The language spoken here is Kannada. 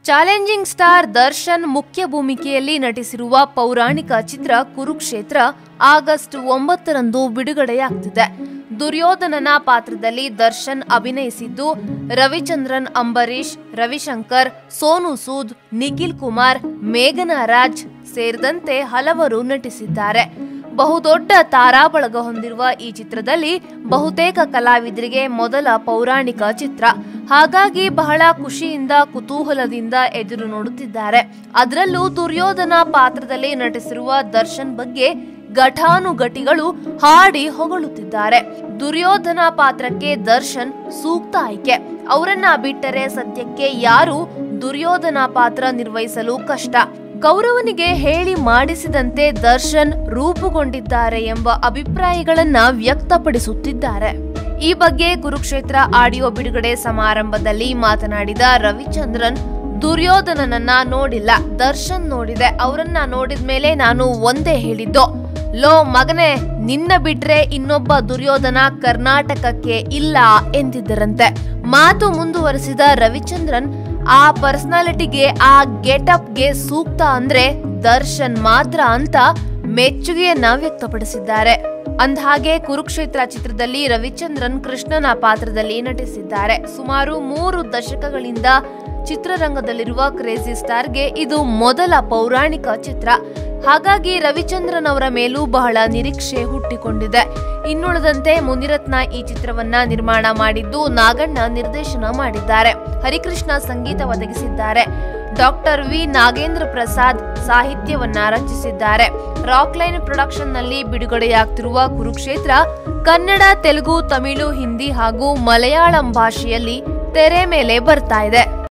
ಚಾಲೆಂಜಿಂಗ್ ಸ್ಟಾರ್ ದರ್ಶನ್ ಮುಖ್ಯ ಭೂಮಿಕೆಯಲ್ಲಿ ನಟಿಸಿರುವ ಪೌರಾಣಿಕ ಚಿತ್ರ ಕುರುಕ್ಷೇತ್ರ ಆಗಸ್ಟ್ ಒಂಬತ್ತರಂದು ಬಿಡುಗಡೆಯಾಗ್ತಿದೆ ದುರ್ಯೋಧನನ ಪಾತ್ರದಲ್ಲಿ ದರ್ಶನ್ ಅಭಿನಯಿಸಿದ್ದು ರವಿಚಂದ್ರನ್ ಅಂಬರೀಶ್ ರವಿಶಂಕರ್ ಸೋನು ಸೂದ್ ನಿಖಿಲ್ ಕುಮಾರ್ ಮೇಘನಾ ರಾಜ್ ಸೇರಿದಂತೆ ಹಲವರು ನಟಿಸಿದ್ದಾರೆ ಬಹುದೊಡ್ಡ ತಾರಾಬಳಗ ಹೊಂದಿರುವ ಈ ಚಿತ್ರದಲ್ಲಿ ಬಹುತೇಕ ಕಲಾವಿದರಿಗೆ ಮೊದಲ ಪೌರಾಣಿಕ ಚಿತ್ರ ಹಾಗಾಗಿ ಬಹಳ ಖುಷಿಯಿಂದ ಕುತೂಹಲದಿಂದ ಎದುರು ನೋಡುತ್ತಿದ್ದಾರೆ ಅದರಲ್ಲೂ ದುರ್ಯೋಧನ ಪಾತ್ರದಲ್ಲಿ ನಟಿಸಿರುವ ದರ್ಶನ್ ಬಗ್ಗೆ ಘಟಾನುಘಟಿಗಳು ಹಾಡಿ ಹೊಗಳುತ್ತಿದ್ದಾರೆ ದುರ್ಯೋಧನ ಪಾತ್ರಕ್ಕೆ ದರ್ಶನ್ ಸೂಕ್ತ ಆಯ್ಕೆ ಅವರನ್ನ ಬಿಟ್ಟರೆ ಸದ್ಯಕ್ಕೆ ಯಾರು ದುರ್ಯೋಧನ ಪಾತ್ರ ನಿರ್ವಹಿಸಲು ಕಷ್ಟ ಕೌರವನಿಗೆ ಹೇಳಿ ಮಾಡಿಸಿದಂತೆ ದರ್ಶನ್ ರೂಪುಗೊಂಡಿದ್ದಾರೆ ಎಂಬ ಅಭಿಪ್ರಾಯಗಳನ್ನ ವ್ಯಕ್ತಪಡಿಸುತ್ತಿದ್ದಾರೆ ಈ ಬಗ್ಗೆ ಕುರುಕ್ಷೇತ್ರ ಆಡಿಯೋ ಬಿಡುಗಡೆ ಸಮಾರಂಭದಲ್ಲಿ ಮಾತನಾಡಿದ ರವಿಚಂದ್ರನ್ ದುರ್ಯೋಧನನನ್ನ ನೋಡಿಲ್ಲ ದರ್ಶನ್ ನೋಡಿದೆ ಅವರನ್ನ ನೋಡಿದ ಮೇಲೆ ನಾನು ಒಂದೇ ಹೇಳಿದ್ದು ಲೋ ಮಗನೇ ನಿನ್ನ ಬಿಟ್ರೆ ಇನ್ನೊಬ್ಬ ದುರ್ಯೋಧನ ಕರ್ನಾಟಕಕ್ಕೆ ಇಲ್ಲ ಎಂದಿದ್ದರಂತೆ ಮಾತು ಮುಂದುವರೆಸಿದ ರವಿಚಂದ್ರನ್ ಆ ಪರ್ಸನಾಲಿಟಿಗೆ ಆ ಗೆಟಪ್ಗೆ ಸೂಕ್ತ ಅಂದ್ರೆ ದರ್ಶನ್ ಮಾತ್ರ ಅಂತ ಮೆಚ್ಚುಗೆಯನ್ನ ವ್ಯಕ್ತಪಡಿಸಿದ್ದಾರೆ ಅಂದಹಾಗೆ ಕುರುಕ್ಷೇತ್ರ ಚಿತ್ರದಲ್ಲಿ ರವಿಚಂದ್ರನ್ ಕೃಷ್ಣನ ಪಾತ್ರದಲ್ಲಿ ನಟಿಸಿದ್ದಾರೆ ಸುಮಾರು ಮೂರು ದಶಕಗಳಿಂದ ಚಿತ್ರರಂಗದಲ್ಲಿರುವ ಕ್ರೇಜಿ ಸ್ಟಾರ್ಗೆ ಇದು ಮೊದಲ ಪೌರಾಣಿಕ ಚಿತ್ರ ಹಾಗಾಗಿ ರವಿಚಂದ್ರನ್ ಅವರ ಮೇಲೂ ಬಹಳ ನಿರೀಕ್ಷೆ ಹುಟ್ಟಿಕೊಂಡಿದೆ ಇನ್ನುಳಿದಂತೆ ಮುನಿರತ್ನ ಈ ಚಿತ್ರವನ್ನ ನಿರ್ಮಾಣ ಮಾಡಿದ್ದು ನಾಗಣ್ಣ ನಿರ್ದೇಶನ ಮಾಡಿದ್ದಾರೆ ಹರಿಕೃಷ್ಣ ಸಂಗೀತ ಒದಗಿಸಿದ್ದಾರೆ ಡಾಕ್ಟರ್ ವಿ ನಾಗೇಂದ್ರ ಪ್ರಸಾದ್ ಸಾಹಿತ್ಯವನ್ನ ರಚಿಸಿದ್ದಾರೆ ರಾಕ್ಲೈನ್ ಪ್ರೊಡಕ್ಷನ್ ನಲ್ಲಿ ಬಿಡುಗಡೆಯಾಗ್ತಿರುವ ಕುರುಕ್ಷೇತ್ರ ಕನ್ನಡ ತೆಲುಗು ತಮಿಳು ಹಿಂದಿ ಹಾಗೂ ಮಲಯಾಳಂ ಭಾಷೆಯಲ್ಲಿ ತೆರೆ ಮೇಲೆ ಬರ್ತಾ ಇದೆ